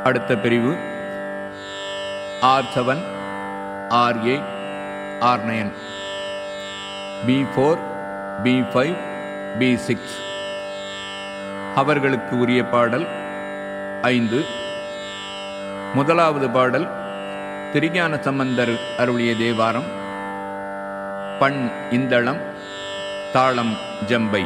அடுத்த பிரிவு R seven R eight R nine P four P five P six அவர்களுக்கு உரிய பாடல் ஐந்து முதலாவது பாடல் திருஞான சம்பந்தர் அருளிய தேவாரம் பண் இந்தளம் தாளம் ஜம்பை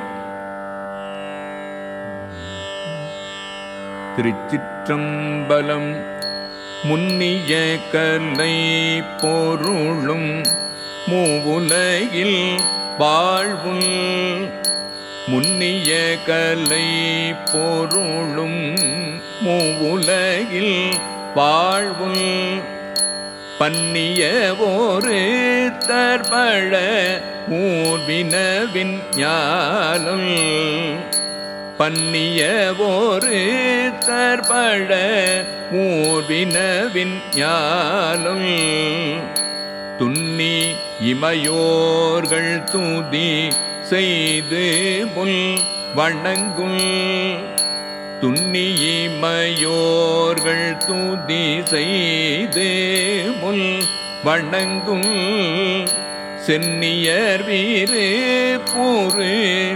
திருச்சிற்றம்பலம் முன்னிய கலை பொருளும் மூவுலகில் வாழ்வுள் முன்னிய கலை பொருளும் மூவுலகில் வாழ்வுள் பன்னிய ஒரு தற்பழ ஊர்வினவின் ஞானம் பன்னிய ஒரு தற்பழ ஊர்வினவின் ஞானம் துன்னி இமையோர்கள் தூதி செய்து புல் வணங்குள் துன்னி இமையோர்கள் தூதி செய்து முல் வணங்கும் சென்னியர் வீறு பூரு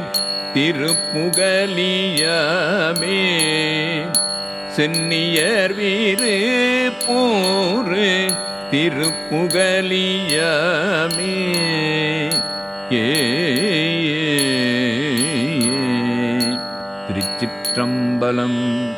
திருப்புகலியமே சென்னியர் வீறு பூரு திருப்புகலியமே ஏ திருச்சிற்றம்பலம்